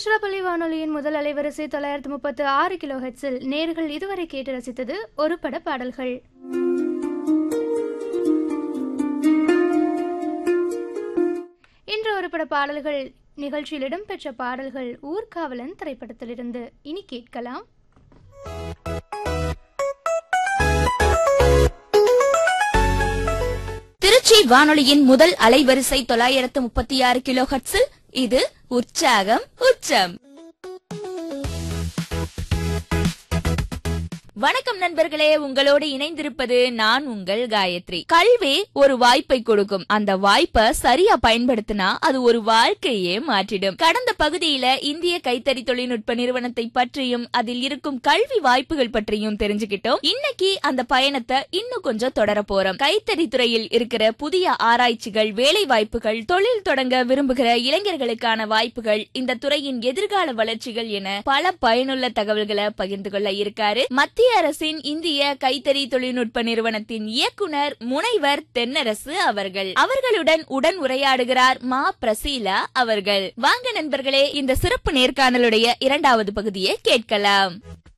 திருச்சிராப்பள்ளி வானொலியின் முதல் அலைவரிசை தொள்ளாயிரத்து முப்பத்து ஆறு கிலோ ஹெட்ஸில் நேர்கள் இதுவரை கேட்டு ரசித்தது ஒரு பட பாடல்கள் இன்று ஒரு பட பாடல்கள் நிகழ்ச்சியில் இடம்பெற்ற பாடல்கள் ஊர்காவலன் திரைப்படத்திலிருந்து இனி கேட்கலாம் திருச்சி வானொலியின் முதல் அலைவரிசை தொள்ளாயிரத்து முப்பத்தி ஆறு கிலோ ஹட்ஸில் இது உற்சாகம் உச்சம் வணக்கம் நண்பர்களே உங்களோடு இணைந்திருப்பது நான் உங்கள் காயத்ரி கல்வி ஒரு வாய்ப்பை கொடுக்கும் அந்த வாய்ப்பை சரியா பயன்படுத்தினா அது ஒரு வாழ்க்கையே மாற்றிடும் கடந்த பகுதியில இந்திய கைத்தறி தொழில்நுட்ப நிறுவனத்தை பற்றியும் அதில் இருக்கும் கல்வி வாய்ப்புகள் பற்றியும் தெரிஞ்சுக்கிட்டோம் இன்னைக்கு அந்த பயணத்தை இன்னும் கொஞ்சம் தொடர போறோம் கைத்தறி துறையில் இருக்கிற புதிய ஆராய்ச்சிகள் வேலை வாய்ப்புகள் தொழில் தொடங்க விரும்புகிற இளைஞர்களுக்கான வாய்ப்புகள் இந்த துறையின் எதிர்கால வளர்ச்சிகள் என பல பயனுள்ள தகவல்களை பகிர்ந்து கொள்ள இருக்காரு மத்திய அரசின் இந்திய கைத்தறி தொழில்நுட்ப நிறுவனத்தின் இயக்குனர் முனைவர் தென்னரசு அவர்கள் அவர்களுடன் உடன் உரையாடுகிறார் மா பிரசீலா அவர்கள் வாங்க நண்பர்களே இந்த சிறப்பு நேர்காணலுடைய இரண்டாவது பகுதியை கேட்கலாம்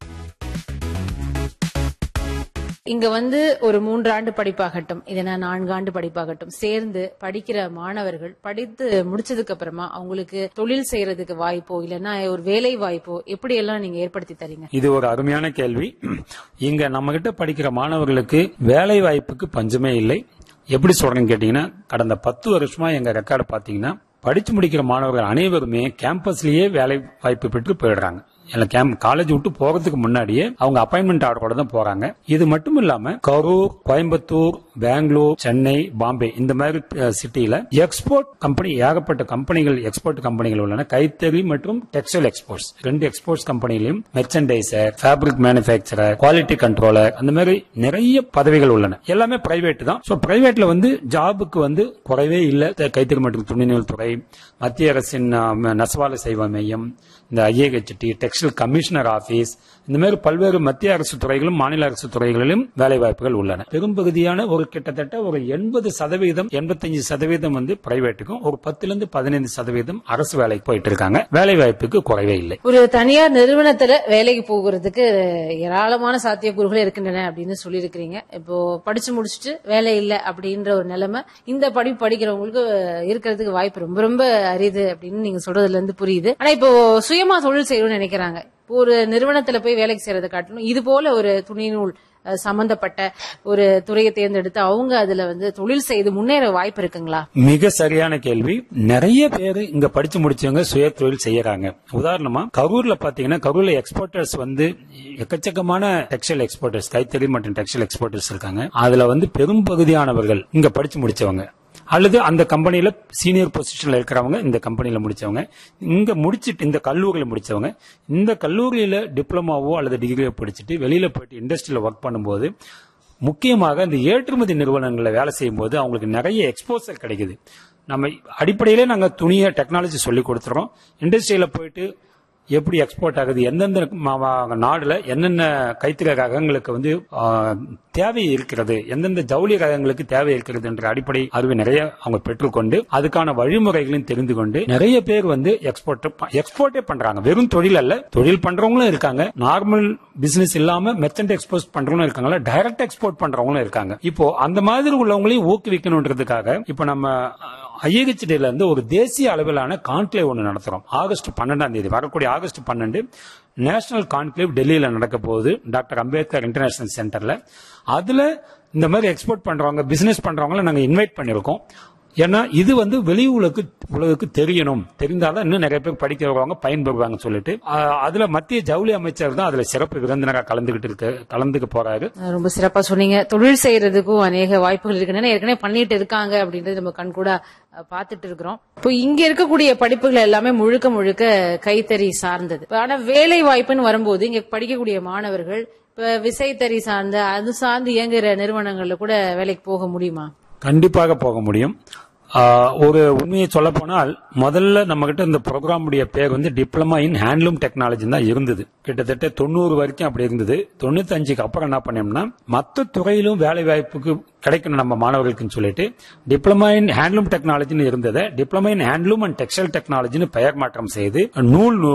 இங்க வந்து ஒரு மூன்று ஆண்டு படிப்பாகட்டும் இல்லைன்னா நான்கு ஆண்டு படிப்பாகட்டும் சேர்ந்து படிக்கிற மாணவர்கள் படித்து முடிச்சதுக்கு அப்புறமா அவங்களுக்கு தொழில் செய்யறதுக்கு வாய்ப்போ இல்லைன்னா ஒரு வேலை வாய்ப்போ எப்படி எல்லாம் நீங்க ஏற்படுத்தி தரீங்க இது ஒரு அருமையான கேள்வி இங்க நம்ம கிட்ட படிக்கிற மாணவர்களுக்கு வேலை வாய்ப்புக்கு பஞ்சமே இல்லை எப்படி சொல்றேன்னு கேட்டீங்கன்னா கடந்த பத்து வருஷமா எங்க ரெக்கார்டு பாத்தீங்கன்னா படிச்சு முடிக்கிற மாணவர்கள் அனைவருமே கேம்பஸ்லயே வேலை வாய்ப்பு பெற்று போயிடுறாங்க இல்ல கேம்ப் காலேஜ் விட்டு போறதுக்கு முன்னாடியே அவங்க அப்பாயின்மெண்ட் ஆர்டரோட தான் போறாங்க இது மட்டும் இல்லாம கரூர் கோயம்புத்தூர் பெங்களூர் சென்னை பாம்பே இந்த மாதிரி சிட்டியில எக்ஸ்போர்ட் கம்பெனி ஏகப்பட்ட கம்பெனிகள் எக்ஸ்போர்ட் கம்பெனிகள் உள்ளன கைத்தறி மற்றும் டெக்ஸ்டைல் எக்ஸ்போர்ட்ஸ் ரெண்டு எக்ஸ்போர்ட்ஸ் கம்பெனிலையும் merchandiser fabric manufacturer quality controller அந்த மாதிரி நிறைய பதவிகள் உள்ளன எல்லாமே பிரைவேட் தான் சோ பிரைவேட்ல வந்து ஜாபுக்கு வந்து குறைவே இல்லை கைத்தறி மற்றும் துணிநூல் துறை மத்திய அரசின் அஹ், நெசவாள சேவை மையம் இந்த ஐஏஹெச்டி டெக்ஸ்டைல் கமிஷனர் ஆபீஸ் இந்த மாதிரி பல்வேறு மத்திய அரசு துறைகளும் மாநில அரசு துறைகளிலும் வேலை வாய்ப்புகள் உள்ளன பெரும்பகுதியான ஒரு கிட்டத்தட்ட ஒரு எண்பது சதவீதம் எண்பத்தஞ்சு சதவீதம் வந்து பிரைவேட்டுக்கும் ஒரு பத்துல இருந்து பதினைந்து சதவீதம் அரசு வேலைக்கு போயிட்டு இருக்காங்க வேலை வாய்ப்புக்கு குறைவே இல்லை ஒரு தனியார் நிறுவனத்துல வேலைக்கு போகிறதுக்கு ஏராளமான சாத்தியக்கூறுகள் இருக்கின்றன அப்படின்னு சொல்லியிருக்கிறீங்க இப்போ படிச்சு முடிச்சுட்டு வேலை இல்லை அப்படின்ற ஒரு நிலைமை இந்த படிப்பு படிக்கிறவங்களுக்கு இருக்கிறதுக்கு வாய்ப்பு ரொம்ப ரொம்ப அரிது அப்படின்னு நீங்க சொல்றதுல இருந்து புரியுது ஆனா இப்போ சுயமா தொழில் செய்யணும்னு நினைக்கிறாங்க இப்போ ஒரு நிறுவனத்துல போய் வேலைக்கு செய்யறதை காட்டிலும் இது போல ஒரு துணிநூல் அஹ், சம்பந்தப்பட்ட ஒரு துறையை தேர்ந்தெடுத்து அவங்க அதுல வந்து தொழில் செய்து முன்னேற வாய்ப்பு இருக்குங்களா மிக சரியான கேள்வி நிறைய பேர் இங்க படிச்சு முடிச்சவங்க சுய தொழில் செய்யறாங்க உதாரணமா கரூர்ல பாத்தீங்கன்னா கரூர்ல எக்ஸ்போர்ட்டர்ஸ் வந்து எக்கச்சக்கமான டெக்ஸ்டைல் எக்ஸ்போர்ட்டர்ஸ் கைத்தறி மற்றும் டெக்ஸ்டைல் எக்ஸ்போர்ட்டர்ஸ் இருக்காங்க அதுல வந்து பெரும் பகுதியானவர்கள் இங்க படிச்சு முடிச்சவங்க அல்லது அந்த கம்பெனில சீனியர் பொசிஷன்ல இருக்கிறவங்க இந்த கம்பெனில முடிச்சவங்க இங்க முடிச்சிட்டு இந்த கல்லூரியில முடிச்சவங்க இந்த கல்லூரியில டிப்ளமாவோ அல்லது டிகிரியோ படிச்சுட்டு வெளியில போயிட்டு இண்டஸ்ட்ரியில ஒர்க் பண்ணும்போது முக்கியமாக இந்த ஏற்றுமதி நிறுவனங்களில் வேலை செய்யும் போது அவங்களுக்கு நிறைய எக்ஸ்போசர் கிடைக்குது நம்ம அடிப்படையிலே நாங்க துணியை டெக்னாலஜி சொல்லி கொடுத்துறோம் இண்டஸ்ட்ரியில போயிட்டு எப்படி எக்ஸ்போர்ட் ஆகுது எந்தெந்த ம- ம- நாடுல என்னென்ன கைத்தறி ரகங்களுக்கு வந்து ஆ, தேவை இருக்கிறது எந்தெந்த ஜவுளி ரகங்களுக்கு தேவை இருக்கிறது என்ற அடிப்படை அறிவை நிறைய அவங்க பெற்றுக்கொண்டு அதுக்கான வழிமுறைகளையும் தெரிந்து கொண்டு நிறைய பேர் வந்து எக்ஸ்போர்ட் எக்ஸ்போர்ட்டே பண்றாங்க வெறும் தொழில் அல்ல தொழில் பண்றவங்களும் இருக்காங்க நார்மல் பிசினஸ் இல்லாம மெர்ச்சன்ட் எக்ஸ்போர்ட் பண்றவங்களும் இருக்காங்க டைரக்ட் எக்ஸ்போர்ட் பண்றவங்களும் இருக்காங்க இப்போ அந்த மாதிரி உள்ளவங்களையும் ஊக்குவிக்கணுன்றதுக்காக இப்போ நம்ம ஐஏஹெச்டில இருந்து ஒரு தேசிய அளவிலான கான்க்ளேவ் ஒன்று நடத்துறோம் ஆகஸ்ட் பன்னெண்டாம் தேதி வரக்கூடிய ஆகஸ்ட் பன்னெண்டு நேஷனல் கான்க்ளேவ் டெல்லியில நடக்க போகுது டாக்டர் அம்பேத்கர் இன்டர்நேஷனல் சென்டர்ல அதுல இந்த மாதிரி எக்ஸ்போர்ட் பண்றவங்க பிசினஸ் பண்றவங்கள நாங்க இன்வைட் பண்ணிருக்கோம் ஏன்னா இது வந்து வெளி உலகுக்கு உலகுக்கு தெரியணும் தெரிந்தாதான் இன்னும் நிறைய பேர் படிக்க வருவாங்க பயன்பெறுவாங்கன்னு சொல்லிட்டு ஆஹ், அதுல மத்திய ஜவுளி அமைச்சர் தான் அதுல சிறப்பு விருந்தினராக கலந்துகிட்டு இருக்கு கலந்துக்க போறாரு அஹ் ரொம்ப சிறப்பா சொன்னீங்க தொழில் செய்யறதுக்கும் அநேக வாய்ப்புகள் இருக்கின்றன ஏற்கனவே பண்ணிட்டு இருக்காங்க அப்படின்றது நம்ம கண் கூட அஹ், பார்த்துட்டு இருக்கிறோம் இப்போ இங்க இருக்கக்கூடிய படிப்புகள் எல்லாமே முழுக்க முழுக்க கைத்தறி சார்ந்தது இப்ப ஆனா வேலை வாய்ப்புன்னு வரும்போது இங்க படிக்கக்கூடிய மாணவர்கள் இப்ப விசைத்தறி சார்ந்த அது சார்ந்து இயங்குற நிறுவனங்கள்ல கூட வேலைக்கு போக முடியுமா கண்டிப்பாக போக முடியும் ஆஹ், ஒரு உண்மையை சொல்ல போனால் முதல்ல நம்ம கிட்ட இந்த ப்ரோக்ராமுடைய பேர் வந்து டிப்ளமா இன் ஹேண்ட்லூம் டெக்னாலஜி தான் இருந்தது கிட்டத்தட்ட தொண்ணூறு வரைக்கும் அப்படி இருந்தது தொண்ணூத்தஞ்சுக்கு அப்புறம் என்ன பண்ணோம்னா மற்ற துறையிலும் வேலை வாய்ப்புக்கு கிடைக்கணும் நம்ம மாணவர்களுக்குன்னு சொல்லிட்டு டிப்ளமா இன் ஹேண்ட்லூம் டெக்னாலஜின்னு இருந்ததை diploma in handloom and textile டெக்னாலஜின்னு பெயர் மாற்றம் செய்து நூல் நூ